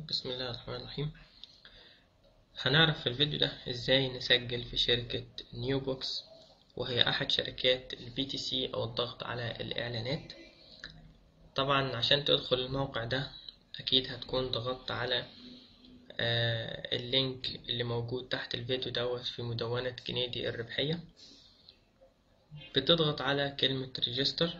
بسم الله الرحمن الرحيم هنعرف في الفيديو ده ازاي نسجل في شركة نيو بوكس وهي احد شركات البي تي سي او الضغط على الاعلانات طبعا عشان تدخل الموقع ده اكيد هتكون ضغطت على آه اللينك اللي موجود تحت الفيديو دوت في مدونة كنيدي الربحية بتضغط على كلمة ريجستر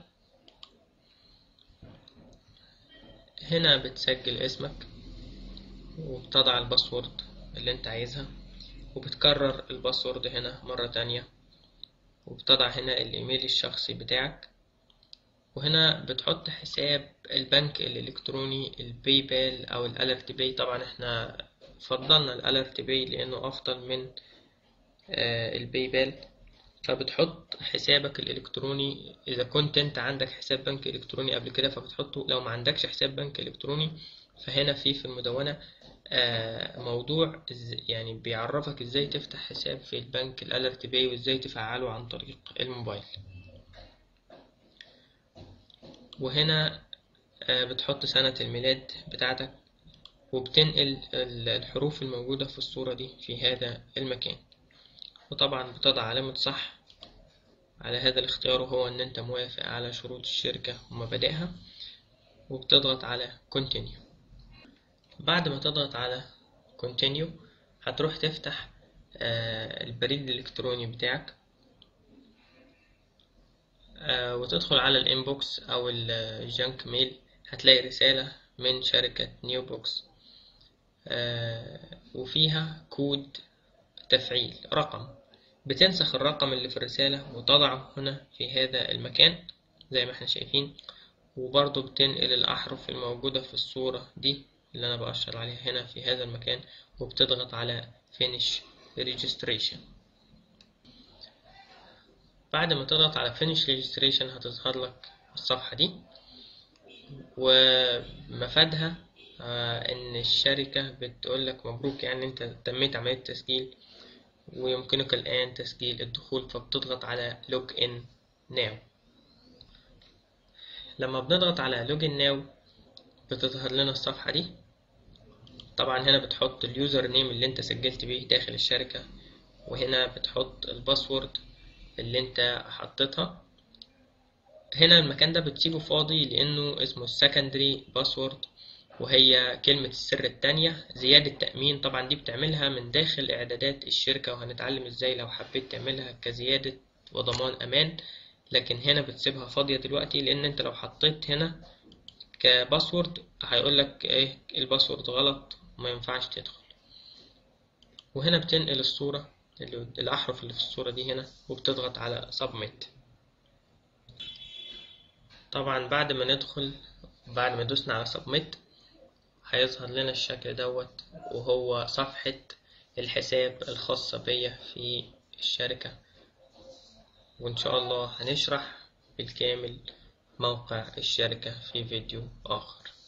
هنا بتسجل اسمك وبتضع الباسورد اللي انت عايزها وبتكرر الباسورد هنا مرة تانية وبتضع هنا الايميل الشخصي بتاعك وهنا بتحط حساب البنك الالكتروني الباي بال او الالرت باي طبعا احنا فضلنا الالرت باي لانه افضل من آه الباي بال فبتحط حسابك الالكتروني اذا كنت انت عندك حساب بنك الكتروني قبل كده فبتحطه لو ما عندكش حساب بنك الكتروني فهنا في في المدونة موضوع يعني بيعرفك ازاي تفتح حساب في البنك الالرت باي وازاي تفعله عن طريق الموبايل وهنا بتحط سنة الميلاد بتاعتك وبتنقل الحروف الموجودة في الصورة دي في هذا المكان وطبعا بتضع علامة صح على هذا الاختيار وهو ان انت موافق على شروط الشركة ومبادئها وبتضغط على continue بعد ما تضغط على continue هتروح تفتح البريد الالكتروني بتاعك وتدخل على الانبوكس او الجانك ميل هتلاقي رسالة من شركة نيو بوكس وفيها كود تفعيل رقم بتنسخ الرقم اللي في الرسالة وتضعه هنا في هذا المكان زي ما احنا شايفين وبرضه بتنقل الأحرف الموجودة في الصورة دي اللي أنا بأشر عليها هنا في هذا المكان وبتضغط على Finish Registration بعد ما تضغط على Finish Registration هتظهر لك الصفحة دي ومفادها إن الشركة بتقول لك مبروك يعني أنت تميت عملية التسجيل ويمكنك الآن تسجيل الدخول فبتضغط على Log in Now لما بنضغط على Log in Now بتظهر لنا الصفحة دي طبعا هنا بتحط اليوزر نيم اللي انت سجلت بيه داخل الشركة وهنا بتحط الباسورد اللي انت حطيتها هنا المكان ده بتسيبه فاضي لانه اسمه السكندري باسورد وهي كلمة السر التانية زيادة تأمين طبعا دي بتعملها من داخل إعدادات الشركة وهنتعلم إزاي لو حبيت تعملها كزيادة وضمان أمان لكن هنا بتسيبها فاضية دلوقتي لأن أنت لو حطيت هنا كباسورد هيقولك إيه الباسورد غلط وما ينفعش تدخل وهنا بتنقل الصورة اللي الأحرف اللي في الصورة دي هنا وبتضغط على Submit طبعا بعد ما ندخل بعد ما دوسنا على Submit هيظهر لنا الشكل دوت وهو صفحة الحساب الخاصة بيا في الشركة وإن شاء الله هنشرح بالكامل موقع الشركة في فيديو آخر